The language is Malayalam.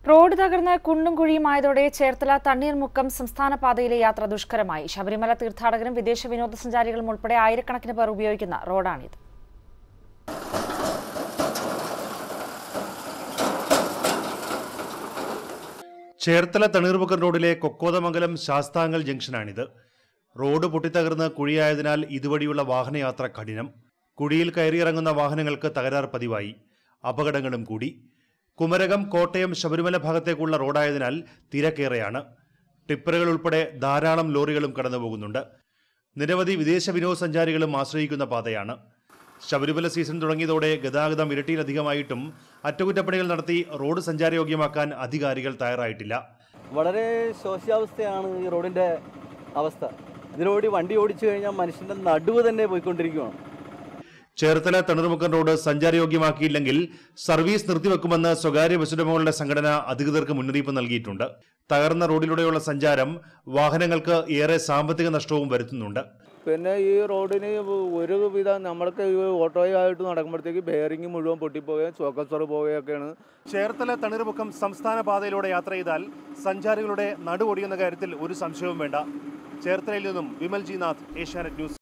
റോഡ് തകർന്ന് കുണ്ടും കുഴിയുമായതോടെ ചേർത്തല തണ്ണീർമുക്കം സംസ്ഥാന പാതയിലെ യാത്ര ദുഷ്കരമായി ശബരിമല തീർത്ഥാടകരും വിദേശ വിനോദസഞ്ചാരികളും ഉൾപ്പെടെ ആയിരക്കണക്കിന് പേർ ഉപയോഗിക്കുന്ന റോഡാണിത് ചേർത്തല തണ്ണീർമുക്കം റോഡിലെ കൊക്കോതമംഗലം ശാസ്താങ്കൽ ജംഗ്ഷനാണിത് റോഡ് പൊട്ടിത്തകർന്ന് കുഴിയായതിനാൽ ഇതുവഴിയുള്ള വാഹനയാത്ര കഠിനം കുഴിയിൽ കയറിയിറങ്ങുന്ന വാഹനങ്ങൾക്ക് തകരാർ പതിവായി അപകടങ്ങളും കൂടി കുമരകം കോട്ടയം ശബരിമല ഭാഗത്തേക്കുള്ള റോഡായതിനാൽ തിരക്കേറെയാണ് ടിപ്പറുകൾ ഉൾപ്പെടെ ധാരാളം ലോറികളും കടന്നുപോകുന്നുണ്ട് നിരവധി വിദേശ വിനോദസഞ്ചാരികളും ആശ്രയിക്കുന്ന പാതയാണ് ശബരിമല സീസൺ തുടങ്ങിയതോടെ ഗതാഗതം ഇരട്ടിയിലധികമായിട്ടും അറ്റകുറ്റപ്പണികൾ നടത്തി റോഡ് സഞ്ചാരയോഗ്യമാക്കാൻ അധികാരികൾ തയ്യാറായിട്ടില്ല വളരെ ശോച്യാവസ്ഥയാണ് ഈ റോഡിൻ്റെ അവസ്ഥ ഇതിലൂടെ വണ്ടി ഓടിച്ചു കഴിഞ്ഞാൽ മനുഷ്യൻ്റെ നടുവ് തന്നെ പോയിക്കൊണ്ടിരിക്കുകയാണ് ചേർത്തല തണ്ണീർമുക്കം റോഡ് സഞ്ചാരയോഗ്യമാക്കിയില്ലെങ്കിൽ സർവീസ് നിർത്തിവെക്കുമെന്ന് സ്വകാര്യ ബസ്സുടമകളുടെ സംഘടന അധികൃതർക്ക് മുന്നറിയിപ്പ് നൽകിയിട്ടുണ്ട് തകർന്ന റോഡിലൂടെയുള്ള സഞ്ചാരം വാഹനങ്ങൾക്ക് ഏറെ സാമ്പത്തിക നഷ്ടവും വരുത്തുന്നുണ്ട് പിന്നെ ഈ റോഡിന് ഒരു വിധം നമ്മൾക്ക് ഈ ഓട്ടോയായിട്ട് നടക്കുമ്പോഴത്തേക്ക് ബെയറിംഗ് മുഴുവൻ പൊട്ടിപ്പോവുകയും ചോക്കസോറ് പോവുകയൊക്കെയാണ് ചേർത്തല തണ്ണീർമുക്കം സംസ്ഥാന പാതയിലൂടെ യാത്ര ചെയ്താൽ സഞ്ചാരികളുടെ നടുവൊടിയുന്ന കാര്യത്തിൽ ഒരു സംശയവും വേണ്ട ചേർത്തലയിൽ നിന്നും വിമൽ ജി നാഥ് ഏഷ്യാനെറ്റ് ന്യൂസ്